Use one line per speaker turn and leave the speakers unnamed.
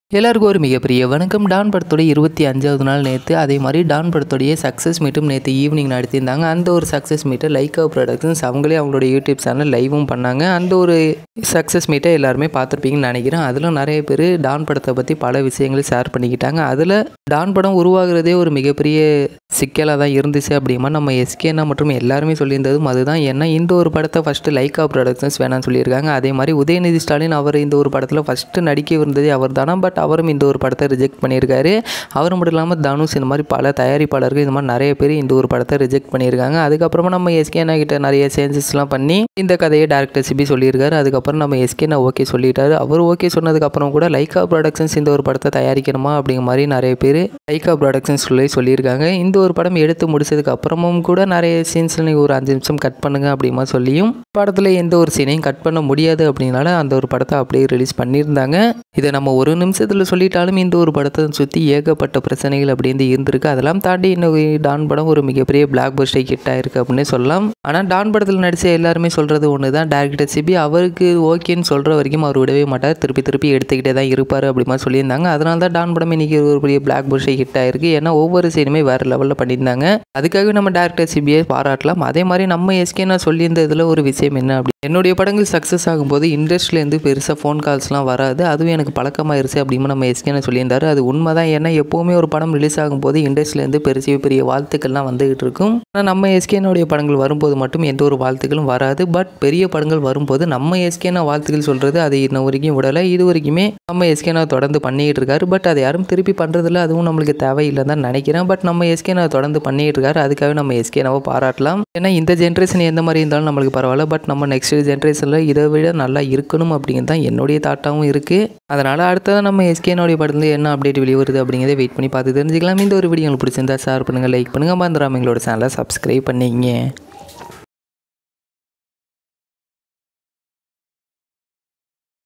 எல்லாருக்கும் ஒரு மிகப்பெரிய வணக்கம் டான் படத்தோடைய இருபத்தி அஞ்சாவது நாள் நேற்று அதே மாதிரி டான் படத்தோடைய சக்ஸஸ் மீட்டும் நேற்று ஈவினிங் நடத்தியிருந்தாங்க அந்த ஒரு சக்ஸஸ் மீட்டை லைக்கா ப்ரொடக்ஷன்ஸ் அவங்களே அவங்களோட யூடியூப் சேனல் லைவும் பண்ணாங்க அந்த ஒரு சக்ஸஸ் மீட்டை எல்லாருமே பார்த்துருப்பீங்கன்னு நினைக்கிறேன் அதில் நிறைய பேர் டான் படத்தை பற்றி பல விஷயங்களை ஷேர் பண்ணிக்கிட்டாங்க அதில் டான் படம் உருவாகிறதே ஒரு மிகப்பெரிய சிக்கலாக தான் இருந்துச்சு அப்படிமா நம்ம எஸ்கேனா மற்றும் எல்லாருமே சொல்லியிருந்ததும் அதுதான் ஏன்னா இந்த ஒரு படத்தை ஃபஸ்ட்டு லைக்கா ப்ரொடக்ஷன்ஸ் வேணாம்னு சொல்லியிருக்காங்க அதே மாதிரி உதயநிதி ஸ்டாலின் அவர் இந்த ஒரு படத்தில் ஃபஸ்ட்டு நடிக்க இருந்ததே அவர் தானா பட் அவரும் இந்த ஒரு படத்தை ரிஜெக்ட் பண்ணியிருக்காரு அவர் மட்டும் இல்லாமல் தனுஷ் இந்த மாதிரி பல தயாரிப்பாளர்கள் இந்த மாதிரி நிறைய பேர் இந்த ஒரு படத்தை ரிஜெக்ட் பண்ணியிருக்காங்க அதுக்கப்புறமா நம்ம எஸ்கேனா கிட்ட நிறைய சேஞ்சஸ்லாம் பண்ணி இந்த கதையை டேரக்டர் சிபி சொல்லியிருக்காரு அதுக்கப்புறம் நம்ம எஸ்கேனா ஓகே சொல்லிட்டாரு அவர் ஓகே சொன்னதுக்கப்புறம் கூட லைக்கா ப்ரொடக்ஷன்ஸ் இந்த ஒரு படத்தை தயாரிக்கணுமா அப்படிங்கிற மாதிரி நிறைய பேர் லைக்கா ப்ரொடக்ஷன்ஸ் சொல்லி சொல்லியிருக்காங்க இந்த ஒரு படம் எடுத்து முடிச்சதுக்கு அப்புறமும் கூட நிறைய சீன்ஸில் நீங்கள் ஒரு அஞ்சு நிமிஷம் கட் பண்ணுங்க அப்படிமா சொல்லியும் படத்தில் எந்த ஒரு சீனையும் கட் பண்ண முடியாது அப்படின்னால அந்த ஒரு படத்தை அப்படியே ரிலீஸ் பண்ணியிருந்தாங்க இதை நம்ம ஒரு நிமிஷத்தில் சொல்லிட்டாலும் இந்த ஒரு படத்தை சுற்றி ஏகப்பட்ட பிரச்சனைகள் அப்படின்னு இருந்திருக்கு அதெல்லாம் தாண்டி இன்னும் டான் படம் ஒரு மிகப்பெரிய பிளாக் பஸ்டை ஹிட் ஆயிருக்கு அப்படின்னு சொல்லலாம் ஆனால் டான் படத்தில் நடித்த எல்லாருமே சொல்கிறது ஒன்று தான் டேரக்டர் சிபி அவருக்கு ஓகேன்னு சொல்கிற வரைக்கும் அவர் விடவே மாட்டார் திருப்பி திருப்பி எடுத்துக்கிட்டே தான் இருப்பார் அப்படிமா சொல்லியிருந்தாங்க அதனால தான் டான் படம் இன்னைக்கு ஒரு பெரிய பிளாக் பஸ்டை ஹிட் ஆயிருக்கு ஏன்னா ஒவ்வொரு சீனுமே வேறு லெவலில் பண்ணியிருந்தாங்க அதுக்காகவே நம்ம டேரக்டர் சிபியை பாராட்டலாம் அதே மாதிரி நம்ம எஸ்கே நான் சொல்லியிருந்த இதில் ஒரு விஷயம் என்ன அப்படி என்னுடைய படங்கள் சக்ஸஸ் ஆகும்போது இண்டஸ்ட்ரியிலேருந்து பெருசாக ஃபோன் கால்ஸ்லாம் வராது அதுவும் எனக்கு பழக்கமாயிருச்சு அப்படின்னு நம்ம எஸ்கேன சொல்லியிருந்தாரு அது உண்மை தான் ஏன்னா எப்போவுமே ஒரு படம் ரிலீஸ் ஆகும்போது இண்டஸ்ட்ரியிலேருந்து பெரிய பெரிய வாழ்த்துக்கள்லாம் வந்துகிட்டு இருக்கும் ஆனால் நம்ம எஸ்கேனுடைய படங்கள் வரும்போது மட்டும் எந்த ஒரு வாழ்த்துக்களும் வராது பட் பெரிய படங்கள் வரும்போது நம்ம எஸ்கேனா வாழ்த்துக்கள் சொல்கிறது அது இன்ன வரைக்கும் விடலை இது வரைக்குமே நம்ம எஸ்கேனா தொடர்ந்து பண்ணிக்கிட்டு இருக்காரு பட் அதை யாரும் திருப்பி பண்ணுறதில்ல அதுவும் நம்மளுக்கு தேவையில்லைன்னு தான் நினைக்கிறேன் பட் நம்ம எஸ்கேனா தொடர்ந்து பண்ணிகிட்டு இருக்காரு அதுக்காக நம்ம எஸ்கேனாவை பாராட்டலாம் ஏன்னா இந்த ஜென்ரேஷன் எந்த மாதிரி இருந்தாலும் நம்மளுக்கு பரவாயில்ல பட் நம்ம நெக்ஸ்ட் ஜென்ரேஷனில் இதை விட நல்லா இருக்கணும் அப்படிங்கிறது தான் என்னுடைய தாட்டாகவும் இருக்குது அதனால் அடுத்ததான் நம்ம எஸ்கேனுடைய படத்துல என்ன அப்டேட் வெளியே வருது அப்படிங்கிறத வெயிட் பண்ணி பார்த்து தெரிஞ்சுக்கலாம் இந்த ஒரு வீடியோ உங்களுக்கு பிடிச்சிருந்தா ஷேர் பண்ணுங்கள் லைக் பண்ணுங்கள் மறந்துடாம எங்களோட சேனலை சப்ஸ்கிரைப் பண்ணிங்க